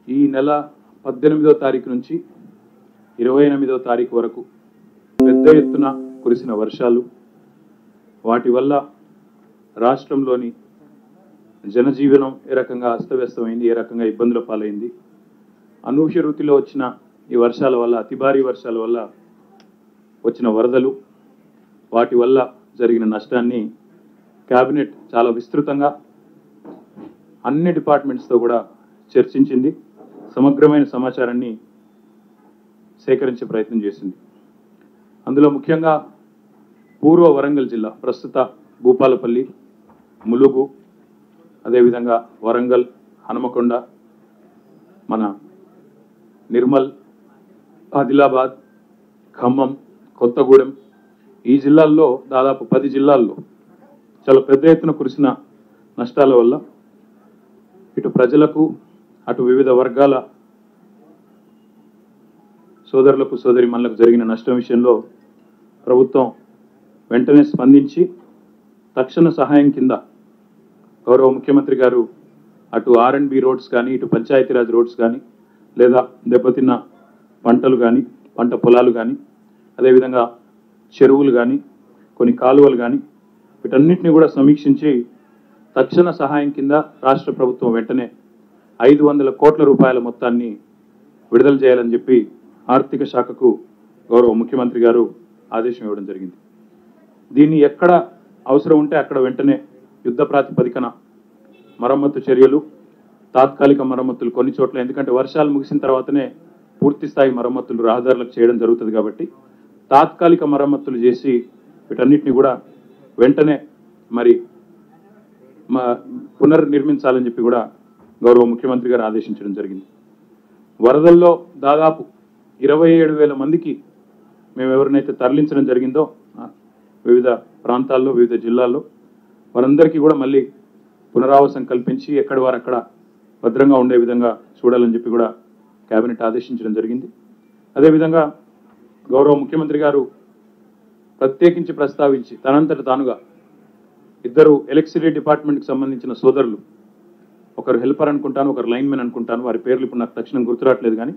ఈ నెల పద్దెనిమిదో తారీఖు నుంచి ఇరవై ఎనిమిదో తారీఖు వరకు పెద్ద ఎత్తున కురిసిన వర్షాలు వాటి వల్ల రాష్ట్రంలోని జనజీవనం ఏ రకంగా అస్తవ్యస్తమైంది ఏ రకంగా ఇబ్బందుల పాలైంది అనూహ్య రీతిలో వచ్చిన ఈ వర్షాల వల్ల అతి భారీ వర్షాల వల్ల వచ్చిన వరదలు వాటి వల్ల జరిగిన నష్టాన్ని కేబినెట్ చాలా విస్తృతంగా అన్ని డిపార్ట్మెంట్స్తో కూడా చర్చించింది సమగ్రమైన సమాచారాన్ని సేకరించే ప్రయత్నం చేసింది అందులో ముఖ్యంగా పూర్వ వరంగల్ జిల్లా ప్రస్తుత భూపాలపల్లి ములుగు అదేవిధంగా వరంగల్ హనుమకొండ మన నిర్మల్ ఆదిలాబాద్ ఖమ్మం కొత్తగూడెం ఈ జిల్లాల్లో దాదాపు పది జిల్లాల్లో చాలా పెద్ద ఎత్తున కురిసిన నష్టాల వల్ల ఇటు ప్రజలకు అటు వివిధ వర్గాల సోదరులకు సోదరిమణులకు జరిగిన నష్టం విషయంలో ప్రభుత్వం వెంటనే స్పందించి తక్షణ సహాయం కింద గౌరవ ముఖ్యమంత్రి గారు అటు ఆర్ అండ్ బి రోడ్స్ కానీ ఇటు పంచాయతీరాజ్ రోడ్స్ కానీ లేదా దెబ్బతిన్న పంటలు కానీ పంట పొలాలు కానీ అదేవిధంగా చెరువులు కానీ కొన్ని కాలువలు కానీ వీటన్నిటిని కూడా సమీక్షించి తక్షణ సహాయం కింద రాష్ట్ర ప్రభుత్వం వెంటనే ఐదు వందల కోట్ల రూపాయల మొత్తాన్ని విడుదల చేయాలని చెప్పి ఆర్థిక శాఖకు గౌరవ ముఖ్యమంత్రి గారు ఆదేశం ఇవ్వడం జరిగింది దీన్ని ఎక్కడ అవసరం ఉంటే అక్కడ వెంటనే యుద్ధ ప్రాతిపదికన మరమ్మతు చర్యలు తాత్కాలిక మరమ్మతులు కొన్ని చోట్ల ఎందుకంటే వర్షాలు ముగిసిన తర్వాతనే పూర్తి స్థాయి మరమ్మతులు రహదారులకు చేయడం జరుగుతుంది కాబట్టి తాత్కాలిక మరమ్మతులు చేసి వీటన్నిటిని కూడా వెంటనే మరి మా పునర్నిర్మించాలని చెప్పి కూడా గౌరవ ముఖ్యమంత్రి గారు ఆదేశించడం జరిగింది వరదల్లో దాదాపు ఇరవై ఏడు వేల మందికి మేము ఎవరినైతే తరలించడం జరిగిందో ఆ, వివిధ ప్రాంతాల్లో వివిధ జిల్లాల్లో వారందరికీ కూడా మళ్ళీ పునరావాసం కల్పించి ఎక్కడి వారు అక్కడ భద్రంగా ఉండే విధంగా చూడాలని చెప్పి కూడా కేబినెట్ ఆదేశించడం జరిగింది అదేవిధంగా గౌరవ ముఖ్యమంత్రి గారు ప్రత్యేకించి ప్రస్తావించి తనంతట తానుగా ఇద్దరు ఎలక్ట్రిసిటీ డిపార్ట్మెంట్కి సంబంధించిన సోదరులు ఒకరు హెల్పర్ అనుకుంటాను ఒకరు లైన్మెన్ అనుకుంటాను వారి పేర్లు ఇప్పుడు నాకు తక్షణం గుర్తురావట్లేదు కానీ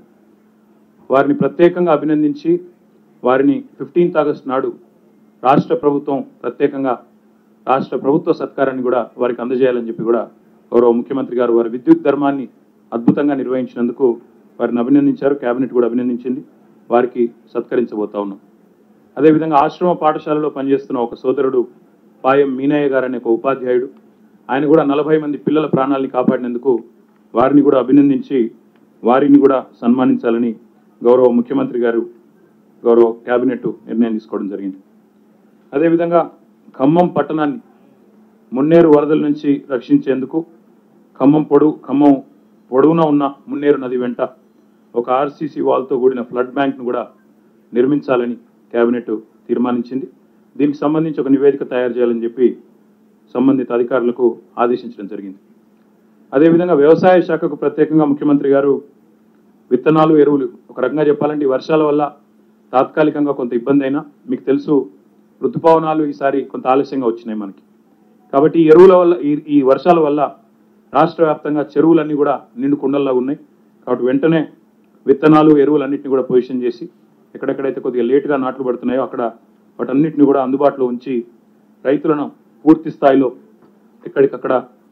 వారిని ప్రత్యేకంగా అభినందించి వారిని ఫిఫ్టీన్త్ ఆగస్ట్ నాడు రాష్ట్ర ప్రభుత్వం ప్రత్యేకంగా రాష్ట్ర ప్రభుత్వ సత్కారాన్ని కూడా వారికి అందజేయాలని చెప్పి కూడా గౌరవ ముఖ్యమంత్రి గారు వారి విద్యుత్ ధర్మాన్ని అద్భుతంగా నిర్వహించినందుకు వారిని అభినందించారు కేబినెట్ కూడా అభినందించింది వారికి సత్కరించబోతా ఉన్నాం అదేవిధంగా ఆశ్రమ పాఠశాలలో పనిచేస్తున్న ఒక సోదరుడు పాయం మీనయ్య గారు అనే ఒక ఉపాధ్యాయుడు ఆయన కూడా నలభై మంది పిల్లల ప్రాణాలని కాపాడినందుకు వారిని కూడా అభినందించి వారిని కూడా సన్మానించాలని గౌరవ ముఖ్యమంత్రి గారు గౌరవ కేబినెట్ నిర్ణయం తీసుకోవడం జరిగింది అదేవిధంగా ఖమ్మం పట్టణాన్ని మున్నేరు వరదల నుంచి రక్షించేందుకు ఖమ్మం పొడవు ఖమ్మం పొడవున ఉన్న మున్నేరు నది వెంట ఒక ఆర్సీసీ వాల్తో కూడిన ఫ్లడ్ బ్యాంక్ను కూడా నిర్మించాలని కేబినెట్ తీర్మానించింది దీనికి సంబంధించి ఒక నివేదిక తయారు చేయాలని చెప్పి సంబంధిత అధికారులకు ఆదేశించడం జరిగింది అదేవిధంగా వ్యవసాయ శాఖకు ప్రత్యేకంగా ముఖ్యమంత్రి గారు విత్తనాలు ఎరువులు ఒక రకంగా చెప్పాలంటే ఈ వర్షాల వల్ల తాత్కాలికంగా కొంత ఇబ్బంది అయినా మీకు తెలుసు ఋతుపవనాలు ఈసారి కొంత ఆలస్యంగా వచ్చినాయి మనకి కాబట్టి ఈ ఎరువుల వల్ల ఈ ఈ వర్షాల వల్ల రాష్ట్ర వ్యాప్తంగా చెరువులన్నీ కూడా నిండు కుండల్లా ఉన్నాయి కాబట్టి వెంటనే విత్తనాలు ఎరువులన్నింటినీ కూడా పొజిషన్ చేసి ఎక్కడెక్కడైతే కొద్దిగా లేటుగా నాట్లు పడుతున్నాయో అక్కడ వాటన్నిటిని కూడా అందుబాటులో ఉంచి రైతులను పూర్తి స్థాయిలో ఎక్కడికక్కడ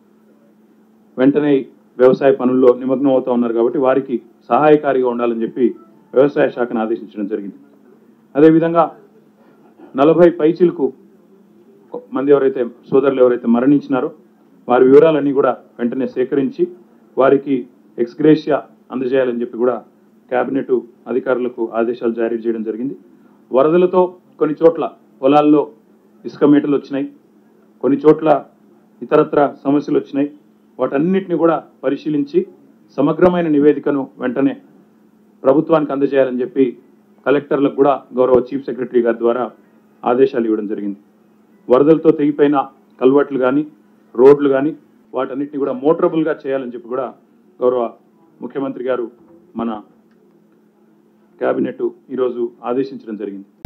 వెంటనే వ్యవసాయ పనుల్లో నిమగ్నం అవుతా ఉన్నారు కాబట్టి వారికి సహాయకారిగా ఉండాలని చెప్పి వ్యవసాయ శాఖను ఆదేశించడం జరిగింది అదేవిధంగా నలభై పైచీలకు మంది ఎవరైతే సోదరులు ఎవరైతే మరణించినారో వారి వివరాలన్నీ కూడా వెంటనే సేకరించి వారికి ఎక్స్గ్రేషియా అందజేయాలని చెప్పి కూడా కేబినెట్ అధికారులకు ఆదేశాలు జారీ చేయడం జరిగింది వరదలతో కొన్ని చోట్ల పొలాల్లో ఇసుక మేటలు వచ్చినాయి కొన్ని చోట్ల ఇతరత్ర సమస్యలు వచ్చినాయి వాటన్నిటిని కూడా పరిశీలించి సమగ్రమైన నివేదికను వెంటనే ప్రభుత్వానికి అందజేయాలని చెప్పి కలెక్టర్లకు కూడా గౌరవ చీఫ్ సెక్రటరీ గారి ద్వారా ఆదేశాలు ఇవ్వడం జరిగింది వరదలతో తెగిపోయిన కల్వర్ట్లు కానీ రోడ్లు కానీ వాటన్నిటిని కూడా మోటరబుల్గా చేయాలని చెప్పి కూడా గౌరవ ముఖ్యమంత్రి గారు మన కేబినెట్ ఈరోజు ఆదేశించడం జరిగింది